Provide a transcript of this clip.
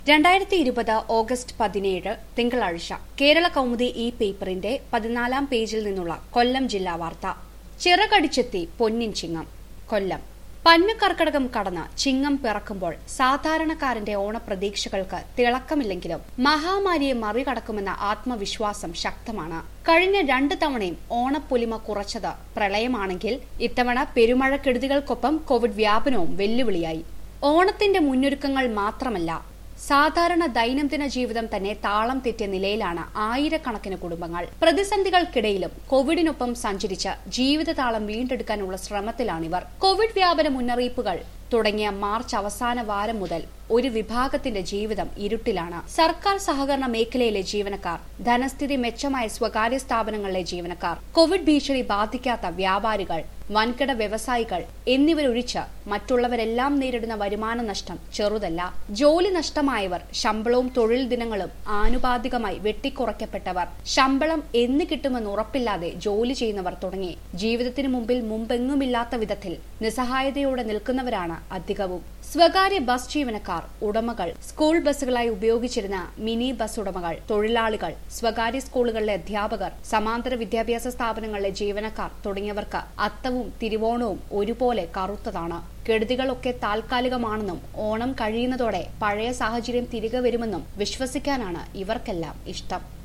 രണ്ടായിരത്തി ഇരുപത് ഓഗസ്റ്റ് പതിനേഴ് തിങ്കളാഴ്ച കേരള കൗമുദി ഈ പേപ്പറിന്റെ പതിനാലാം പേജിൽ നിന്നുള്ള കൊല്ലം ജില്ലാ വാർത്ത ചിറകടിച്ചെത്തി പൊന്നിൻ ചിങ്ങം കൊല്ലം പഞ്ഞക്കർക്കടകം കടന്ന് ചിങ്ങം പിറക്കുമ്പോൾ സാധാരണക്കാരന്റെ ഓണപ്രതീക്ഷകൾക്ക് തിളക്കമില്ലെങ്കിലും മഹാമാരിയെ മറികടക്കുമെന്ന ആത്മവിശ്വാസം ശക്തമാണ് കഴിഞ്ഞ രണ്ട് തവണയും ഓണപ്പൊലിമ കുറച്ചത് പ്രളയമാണെങ്കിൽ ഇത്തവണ പെരുമഴക്കെടുതികൾക്കൊപ്പം കോവിഡ് വ്യാപനവും വെല്ലുവിളിയായി ഓണത്തിന്റെ മുന്നൊരുക്കങ്ങൾ മാത്രമല്ല സാധാരണ ദൈനംദിന ജീവിതം തന്നെ താളം തെറ്റിയ നിലയിലാണ് ആയിരക്കണക്കിന് കുടുംബങ്ങൾ പ്രതിസന്ധികൾക്കിടയിലും കോവിഡിനൊപ്പം സഞ്ചരിച്ച് ജീവിതതാളം വീണ്ടെടുക്കാനുള്ള ശ്രമത്തിലാണിവർ കോവിഡ് വ്യാപന മുന്നറിയിപ്പുകൾ തുടങ്ങിയ മാർച്ച് അവസാന വാരം മുതൽ ഒരു വിഭാഗത്തിന്റെ ജീവിതം ഇരുട്ടിലാണ് സർക്കാർ സഹകരണ മേഖലയിലെ ജീവനക്കാർ ധനസ്ഥിതി മെച്ചമായ സ്വകാര്യ സ്ഥാപനങ്ങളിലെ ജീവനക്കാർ കോവിഡ് ഭീഷണി ബാധിക്കാത്ത വ്യാപാരികൾ വൻകിട വ്യവസായികൾ എന്നിവരൊഴിച്ച് മറ്റുള്ളവരെല്ലാം നേരിടുന്ന വരുമാന നഷ്ടം ചെറുതല്ല ജോലി നഷ്ടമായവർ ശമ്പളവും തൊഴിൽ ദിനങ്ങളും ആനുപാതികമായി വെട്ടിക്കുറയ്ക്കപ്പെട്ടവർ ശമ്പളം എന്ന് കിട്ടുമെന്ന് ഉറപ്പില്ലാതെ ജോലി ചെയ്യുന്നവർ തുടങ്ങി ജീവിതത്തിനു മുമ്പിൽ മുമ്പെങ്ങുമില്ലാത്ത വിധത്തിൽ നിസ്സഹായതയോടെ നിൽക്കുന്നവരാണ് അധികവും സ്വകാര്യ ബസ് ജീവനക്കാർ ഉടമകൾ സ്കൂൾ ബസ്സുകളായി ഉപയോഗിച്ചിരുന്ന മിനി ബസ് ഉടമകൾ തൊഴിലാളികൾ സ്വകാര്യ സ്കൂളുകളിലെ അധ്യാപകർ സമാന്തര വിദ്യാഭ്യാസ സ്ഥാപനങ്ങളിലെ ജീവനക്കാർ തുടങ്ങിയവർക്ക് അത്തവും തിരുവോണവും ഒരുപോലെ കറുത്തതാണ് കെടുതികളൊക്കെ താൽക്കാലികമാണെന്നും ഓണം കഴിയുന്നതോടെ പഴയ സാഹചര്യം തിരികെ വരുമെന്നും വിശ്വസിക്കാനാണ് ഇവർക്കെല്ലാം ഇഷ്ടം